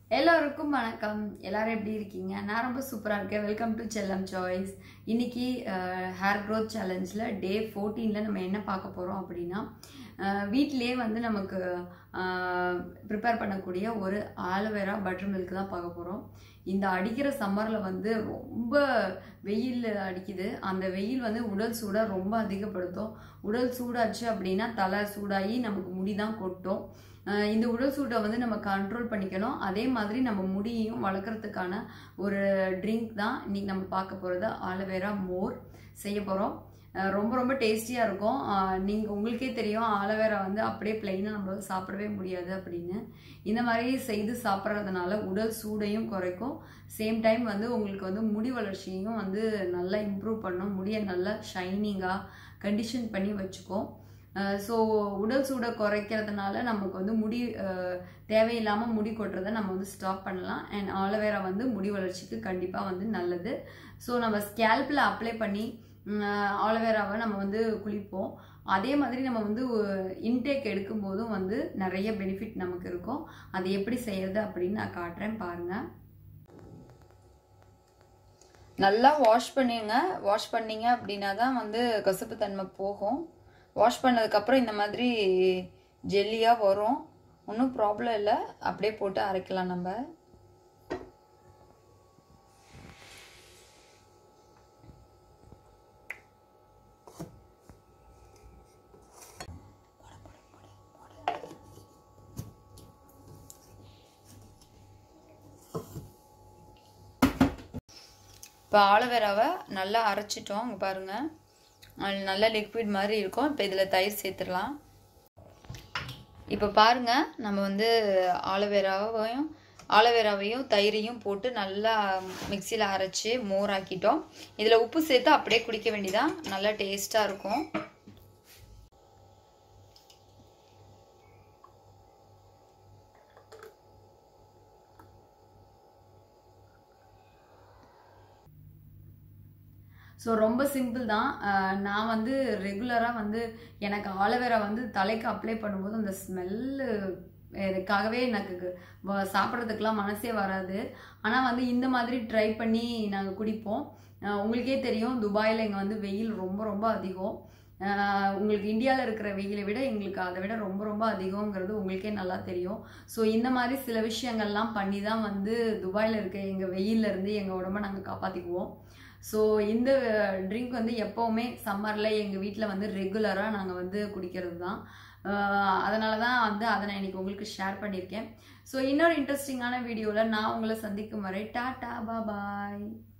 எல்லாருக்கும் வணக்கம் எல்லாரும் எப்படி இருக்கீங்க நான் ரொம்ப சூப்பராக இருக்கேன் வெல்கம் டு செல்லம் சாய்ஸ் இன்னைக்கு ஹேர் க்ரோத் சேலஞ்சில் டே ஃபோர்டீனில் நம்ம என்ன பார்க்க போகிறோம் அப்படின்னா வீட்டிலே வந்து நமக்கு ப்ரிப்பேர் பண்ணக்கூடிய ஒரு ஆலோவேரா பட்டர் மில்க் தான் பார்க்க போகிறோம் இந்த அடிக்கிற சம்மரில் வந்து ரொம்ப வெயில் அடிக்குது அந்த வெயில் வந்து உடல் சூடை ரொம்ப அதிகப்படுத்தும் உடல் சூடாச்சு அப்படின்னா தலை சூடாகி நமக்கு முடி தான் கொட்டும் அஹ் இந்த உடல் சூட்டை வந்து நம்ம கண்ட்ரோல் பண்ணிக்கணும் அதே மாதிரி நம்ம முடியையும் வளர்க்குறதுக்கான ஒரு ட்ரிங்க் தான் இன்னைக்கு நம்ம பார்க்க போகிறது ஆலோவேரா மோர் செய்ய போகிறோம் ரொம்ப ரொம்ப டேஸ்டியாக இருக்கும் நீங்கள் உங்களுக்கே தெரியும் ஆலோவேரா வந்து அப்படியே பிளெயினாக நம்ம சாப்பிடவே முடியாது அப்படின்னு இந்த மாதிரி செய்து சாப்பிட்றதுனால உடல் சூடையும் குறைக்கும் சேம் டைம் வந்து உங்களுக்கு வந்து முடி வளர்ச்சியையும் வந்து நல்லா இம்ப்ரூவ் பண்ணும் முடியை நல்லா ஷைனிங்காக கண்டிஷன் பண்ணி வச்சுக்கும் ஸோ உடல் சூடை குறைக்கிறதுனால நமக்கு வந்து முடி தேவையில்லாமல் முடி கொட்டுறதை நம்ம வந்து ஸ்டாப் பண்ணலாம் அண்ட் ஆலோவேரா வந்து முடி வளர்ச்சிக்கு கண்டிப்பாக வந்து நல்லது ஸோ நம்ம ஸ்கேல்பில் அப்ளை பண்ணி ஆலோவேராவை நம்ம வந்து குளிப்போம் அதே மாதிரி நம்ம வந்து இன்டேக் எடுக்கும் போதும் வந்து நிறைய பெனிஃபிட் நமக்கு இருக்கும் அது எப்படி செய்யறது அப்படின்னு நான் காட்டுறேன் பாருங்கள் நல்லா வாஷ் பண்ணிடுங்க வாஷ் பண்ணீங்க அப்படின்னா தான் வந்து கசப்பு தன்மை போகும் வாஷ் பண்ணதுக்கப்புறம் இந்த மாதிரி ஜெல்லியாக வரும் ஒன்றும் ப்ராப்ளம் இல்லை அப்படியே போட்டு அரைக்கலாம் நம்ம இப்போ ஆலோவேராவை நல்லா அரைச்சிட்டோம் இங்கே பாருங்கள் அது நல்ல லிக்விட் மாதிரி இருக்கும் இப்போ இதில் தயிர் சேர்த்துடலாம் இப்போ பாருங்கள் நம்ம வந்து ஆலோவேராவையும் ஆலோவேராவையும் தயிரையும் போட்டு நல்லா மிக்சியில் அரைச்சி மோர் ஆக்கிட்டோம் இதில் உப்பு சேர்த்து அப்படியே குடிக்க வேண்டியதான் நல்லா டேஸ்ட்டாக இருக்கும் ஸோ ரொம்ப சிம்பிள் தான் நான் வந்து ரெகுலராக வந்து எனக்கு ஆலோவேரா வந்து தலைக்கு அப்ளை பண்ணும்போது அந்த ஸ்மெல்லு இதுக்காகவே எனக்கு சாப்பிட்றதுக்கெலாம் மனசே வராது ஆனால் வந்து இந்த மாதிரி ட்ரை பண்ணி நாங்கள் குடிப்போம் உங்களுக்கே தெரியும் துபாயில் இங்கே வந்து வெயில் ரொம்ப ரொம்ப அதிகம் உங்களுக்கு இந்தியாவில் இருக்கிற வெயிலை விட எங்களுக்கு அதை விட ரொம்ப ரொம்ப அதிகங்கிறது உங்களுக்கே நல்லா தெரியும் ஸோ இந்த மாதிரி சில விஷயங்கள்லாம் பண்ணி தான் வந்து துபாயில் இருக்க எங்கள் வெயிலேருந்து எங்கள் உடம்ப நாங்கள் காப்பாற்றிக்குவோம் ஸோ இந்த ட்ரிங்க் வந்து எப்போவுமே சம்மரில் எங்கள் வீட்டில் வந்து ரெகுலராக நாங்கள் வந்து குடிக்கிறது தான் அதனால தான் வந்து அதை நான் இன்னைக்கு உங்களுக்கு ஷேர் பண்ணியிருக்கேன் ஸோ இன்னொரு இன்ட்ரெஸ்டிங்கான வீடியோவில் நான் உங்களை சந்திக்கும் வரை டாட்டா பா பாய்